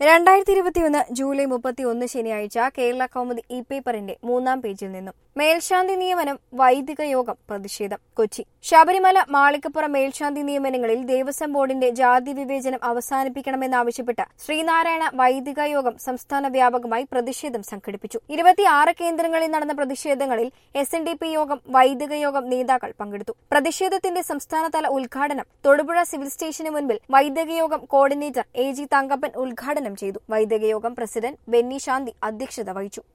രണ്ടായിരത്തി ഇരുപത്തിയൊന്ന് ജൂലൈ മുപ്പത്തിയൊന്ന് ശനിയാഴ്ച കേരള കൗമുദി ഇ പേപ്പറിന്റെ മൂന്നാം പേജിൽ നിന്നും മേൽശാന്തി നിയമനം വൈദിക യോഗം പ്രതിഷേധം കൊച്ചി ശബരിമല മാളികപ്പുറം മേൽശാന്തി നിയമനങ്ങളിൽ ദേവസ്വം ബോർഡിന്റെ ജാതി വിവേചനം അവസാനിപ്പിക്കണമെന്നാവശ്യപ്പെട്ട് ശ്രീനാരായണ വൈദിക യോഗം സംസ്ഥാന വ്യാപകമായി പ്രതിഷേധം സംഘടിപ്പിച്ചു ഇരുപത്തിയാറ് കേന്ദ്രങ്ങളിൽ നടന്ന പ്രതിഷേധങ്ങളിൽ എസ് എൻ ഡി പി യോഗം വൈദിക യോഗം നേതാക്കൾ പങ്കെടുത്തു പ്രതിഷേധത്തിന്റെ സംസ്ഥാനതല ഉദ്ഘാടനം തൊടുപുഴ സിവിൽ സ്റ്റേഷന് മുൻപിൽ വൈദിക യോഗം കോർഡിനേറ്റർ എ ജി തങ്കപ്പൻ ഉദ്ഘാടനം ചെയ്തു വൈദിക യോഗം പ്രസിഡന്റ് ബെന്നി ശാന്തി അധ്യക്ഷത വഹിച്ചു